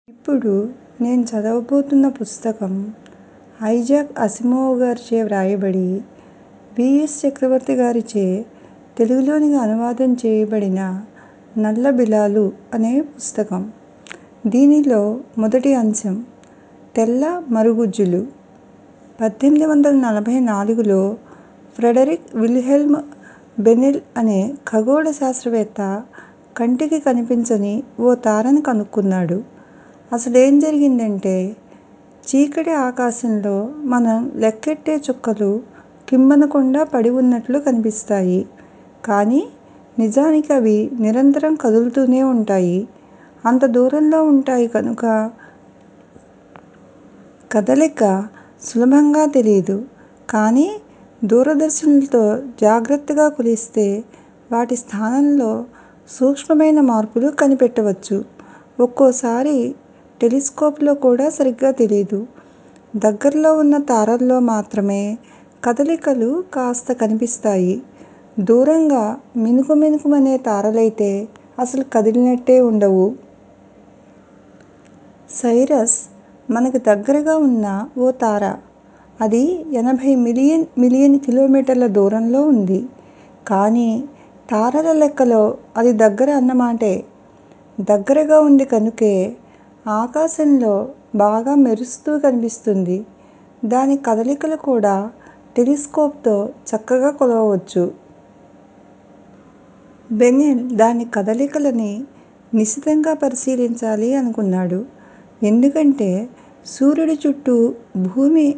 ఇప్పుడు నేను చదవబోతున్న పుస్తకం ఐజాక్ అసిమోవ్ గారిచే వ్రాయబడి బిఎస్ చక్రవర్తి గారిచే తెలుగులోనికి అనువాదం చేయబడిన నల్ల బిలాలు అనే పుస్తకం. దీనిలో మొదటి అంశం తెల్ల మరుగుజ్జులు. పద్దెనిమిది వందల నలభై నాలుగులో ఫ్రెడరిక్ విల్హెల్మ్ బెనెల్ అనే ఖగోళ శాస్త్రవేత్త కంటికి కనిపించని ఓ తారను కనుక్కున్నాడు. అసలేం జరిగిందంటే చీకటి ఆకాశంలో మనం లెక్కెట్టే చుక్కలు కింబనకుండా పడి ఉన్నట్లు కనిపిస్తాయి. కానీ నిజానికి అవి నిరంతరం కదులుతూనే ఉంటాయి. అంత దూరంలో ఉంటాయి కనుక కదలిక సులభంగా తెలీదు. కానీ దూరదర్శినులతో జాగ్రత్తగా కొలిస్తే వాటి స్థానంలో సూక్ష్మమైన మార్పులు కనిపెట్టవచ్చు. ఒక్కోసారి టెలిస్కోప్ లో కూడా సరిగ్గా తెలీదు. దగ్గరలో ఉన్న తారల్లో మాత్రమే కదలికలు కాస్త కనిపిస్తాయి. దూరంగా మిణుకు మిణుకుమనే తారలైతే అసలు కదిలినట్టే ఉండవు. సైరస్ మనకి దగ్గరగా ఉన్న ఓ తార. అది ఎనభై మిలియన్ మిలియన్ కిలోమీటర్ల దూరంలో ఉంది. కానీ తారల లెక్కలో అది దగ్గర అన్నమాటే. దగ్గరగా ఉంది కనుకే ఆకాశంలో బాగా మెరుస్తూ కనిపిస్తుంది. దాని కదలికలు కూడా టెలిస్కోప్ తో చక్కగా కొలవవచ్చు. బెనెల్ దాని కదలికలని నిశితంగా పరిశీలించాలి అనుకున్నాడు. ఎందుకంటే సూర్యుడి చుట్టూ భూమి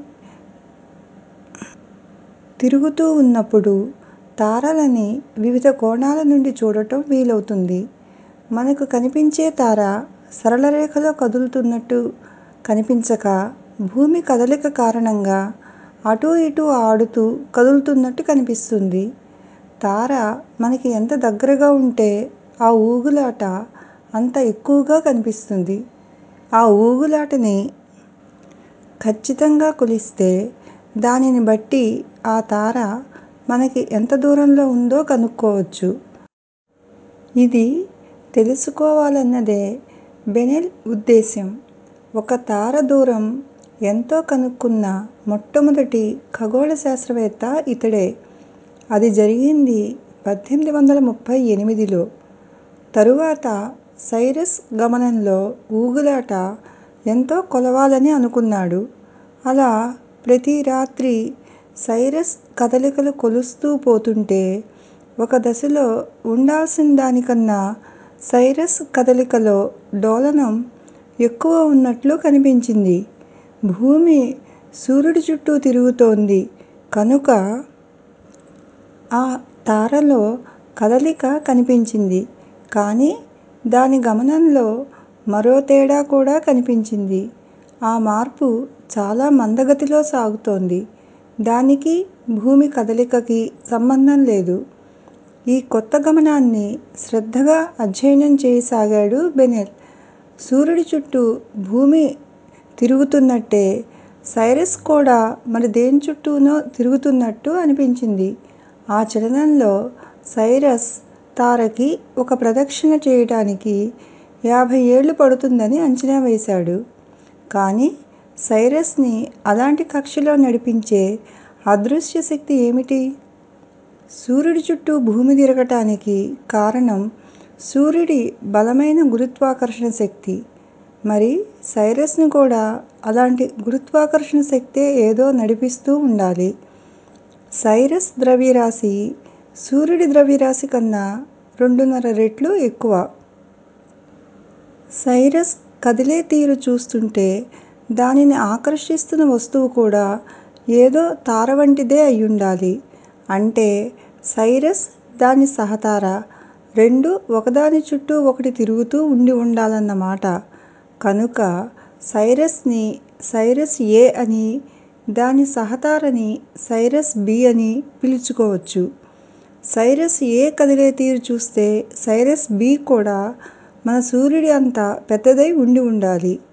తిరుగుతూ ఉన్నప్పుడు తారలని వివిధ కోణాల నుండి చూడటం వీలవుతుంది. మనకు కనిపించే తార సరళ రేఖలో కదులుతున్నట్టు కనిపించక భూమి కదలిక కారణంగా అటూ ఇటూ ఆడుతూ కదులుతున్నట్టు కనిపిస్తుంది. తార మనకి ఎంత దగ్గరగా ఉంటే ఆ ఊగులాట అంత ఎక్కువగా కనిపిస్తుంది. ఆ ఊగులాటని కచ్చితంగా కొలిస్తే దానిని బట్టి ఆ తార మనకి ఎంత దూరంలో ఉందో కనుక్కోవచ్చు. ఇది తెలుసుకోవాలన్నదే బెనెల్ ఉద్దేశ్యం. ఒక తార దూరం ఎంతో కనుక్కున్న మొట్టమొదటి ఖగోళ శాస్త్రవేత్త ఇతడే. అది జరిగింది పద్దెనిమిది వందల ముప్పై ఎనిమిదిలో. తరువాత సైరస్ గమనంలో ఊగులాట ఎంతో కొలవాలని అనుకున్నాడు. అలా ప్రతి రాత్రీ సైరస్ కదలికలు కొలుస్తూ పోతుంటే ఒక దశలో ఉండాల్సిన దానికన్నా సైరస్ కదలికలో డోలనం ఎక్కువ ఉన్నట్లు కనిపించింది. భూమి సూర్యుడి చుట్టూ తిరుగుతోంది కనుక ఆ తారలో కదలిక కనిపించింది. కానీ దాని గమనంలో మరో తేడా కూడా కనిపించింది. ఆ మార్పు చాలా మందగతిలో సాగుతోంది. దానికీ భూమి కదలికకీ సంబంధం లేదు. ఈ కొత్త గమనాన్ని శ్రద్ధగా అధ్యయనం చేయసాగాడు బెనెల్. సూర్యుడి చుట్టూ భూమి తిరుగుతున్నట్టే సైరస్ కూడా మరి దేని చుట్టూనో తిరుగుతున్నట్టు అనిపించింది. ఆ చలనంలో సైరస్ తారకి ఒక ప్రదక్షిణ చేయటానికి యాభై ఏళ్ళు పడుతుందని అంచనా వేశాడు. కానీ సైరస్ ని అలాంటి కక్షలో నడిపించే అదృశ్య శక్తి ఏమిటి? సూర్యుడి చుట్టూ భూమి తిరగటానికి కారణం సూర్యుడి బలమైన గురుత్వాకర్షణ శక్తి. మరి సైరస్ ని కూడా అలాంటి గురుత్వాకర్షణ శక్తే ఏదో నడిపిస్తూ ఉండాలి. సైరస్ ద్రవ్యరాశి సూర్యుడి ద్రవ్యరాశి కన్నా రెండున్నర రెట్లు ఎక్కువ. సైరస్ కదిలే తీరు చూస్తుంటే దానిని ఆకర్షిస్తున్న వస్తువు కూడా ఏదో తార వంటిదే అయ్యుండాలి. అంటే సైరస్, దాని సహతార రెండూ ఒకదాని చుట్టూ ఒకటి తిరుగుతూ ఉండి ఉండాలన్నమాట. కనుక సైరస్ ని సైరస్ ఏ అనీ, దాని సహతారని సైరస్ బి అనీ పిలుచుకోవచ్చు. సైరస్ ఏ కదిలే తీరు చూస్తే సైరస్ బి కూడా మన సూర్యుడి అంత పెద్దదై ఉండి ఉండాలి.